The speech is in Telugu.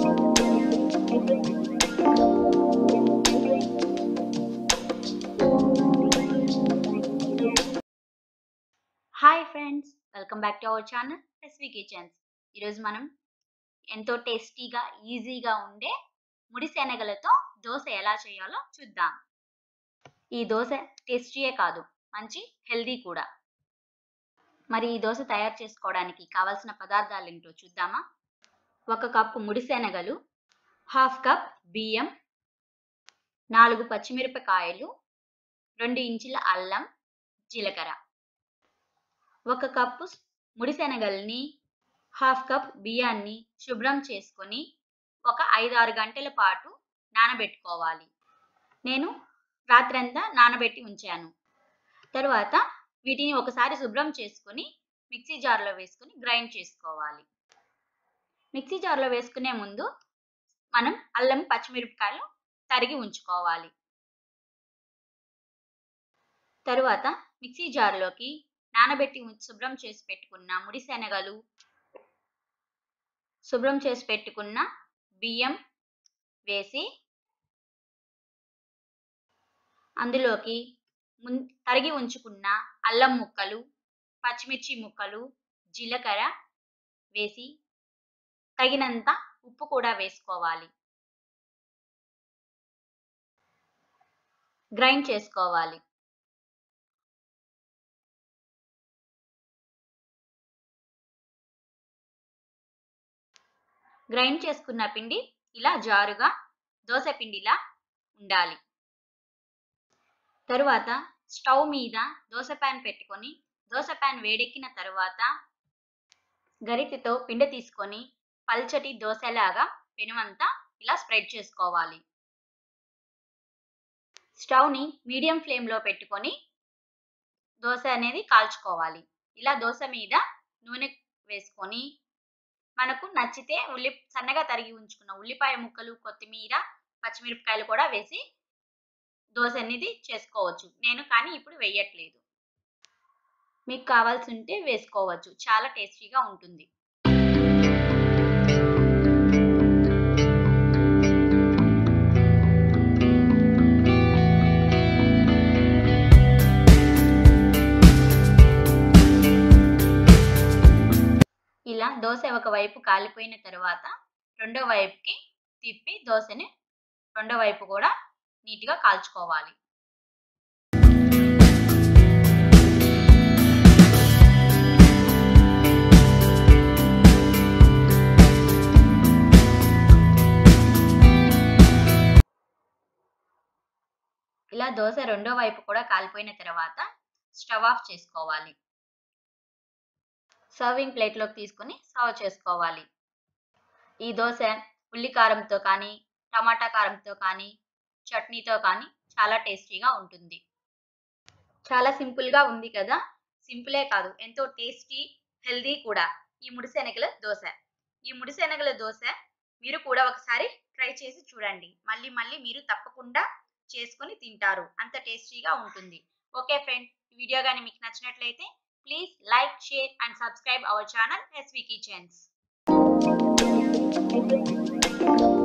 Hi friends welcome back to our channel SV kitchens ఈరోజు మనం ఎంతో టేస్టీగా ఈజీగా ఉండే ముడి శనగలతో దోశ ఎలా చేయాలో చూద్దాం ఈ దోశ టేస్టీయే కాదు మంచి హెల్దీ కూడా మరి ఈ దోశ తయారు చేసుకోవడానికి కావాల్సిన పదార్థాలు ఏంటో చూద్దామా ఒక కప్పు ముడి శనగలు హాఫ్ కప్ బియ్యం నాలుగు పచ్చిమిరపకాయలు రెండు ఇంచుల అల్లం జీలకర్ర ఒక కప్పు ముడి శనగల్ని హాఫ్ కప్ బియ్యాన్ని శుభ్రం చేసుకొని ఒక ఐదు ఆరు గంటల పాటు నానబెట్టుకోవాలి నేను రాత్రంతా నానబెట్టి ఉంచాను తరువాత వీటిని ఒకసారి శుభ్రం చేసుకొని మిక్సీ జార్లో వేసుకొని గ్రైండ్ చేసుకోవాలి మిక్సీ జార్లో వేసుకునే ముందు మనం అల్లం పచ్చిమిరపకాయలు తరిగి ఉంచుకోవాలి తరువాత మిక్సీ జార్లోకి నానబెట్టి శుభ్రం చేసి పెట్టుకున్న ముడి శనగలు శుభ్రం చేసి పెట్టుకున్న బియ్యం వేసి అందులోకి మున్ తరిగి ఉంచుకున్న అల్లం ముక్కలు పచ్చిమిర్చి ముక్కలు జీలకర్ర వేసి తగినంత ఉప్పు కూడా వేసుకోవాలి గ్రైండ్ చేసుకోవాలి గ్రైండ్ చేసుకున్న పిండి ఇలా జారుగా దోశ పిండిలా ఉండాలి తరువాత స్టవ్ మీద దోశ ప్యాన్ పెట్టుకొని దోశ ప్యాన్ వేడెక్కిన తరువాత గరిటెతో పిండి తీసుకొని పల్చటి దోశలాగా పెనుమంతా ఇలా స్ప్రెడ్ చేసుకోవాలి స్టవ్ని మీడియం ఫ్లేమ్లో పెట్టుకొని దోశ అనేది కాల్చుకోవాలి ఇలా దోశ మీద నూనె వేసుకొని మనకు నచ్చితే ఉల్లి సన్నగా తరిగి ఉంచుకున్న ఉల్లిపాయ ముక్కలు కొత్తిమీర పచ్చిమిరపకాయలు కూడా వేసి దోశ అనేది చేసుకోవచ్చు నేను కానీ ఇప్పుడు వేయట్లేదు మీకు కావాల్సి ఉంటే వేసుకోవచ్చు చాలా టేస్టీగా ఉంటుంది ఇలా దోశ ఒక వైపు కాలిపోయిన తర్వాత రెండో వైపుకి తిప్పి దోశని రెండో వైపు కూడా నీట్గా కాల్చుకోవాలి ఇలా దోశ రెండో వైపు కూడా కాలిపోయిన తర్వాత స్టవ్ ఆఫ్ చేసుకోవాలి సర్వింగ్ ప్లేట్లోకి తీసుకొని సర్వ్ చేసుకోవాలి ఈ దోశ ఉల్లి కారంతో కానీ టమాటా కారంతో కానీ చట్నీతో కానీ చాలా టేస్టీగా ఉంటుంది చాలా సింపుల్గా ఉంది కదా సింపులే కాదు ఎంతో టేస్టీ హెల్దీ కూడా ఈ ముడిశెనగల దోశ ఈ ముడిశెనగల దోశ మీరు కూడా ఒకసారి ట్రై చేసి చూడండి మళ్ళీ మళ్ళీ మీరు తప్పకుండా చేసుకొని తింటారు అంత టేస్టీగా ఉంటుంది ఓకే ఫ్రెండ్ ఈ వీడియో కానీ మీకు నచ్చినట్లయితే Please like, share and subscribe our channel SV Kitchens.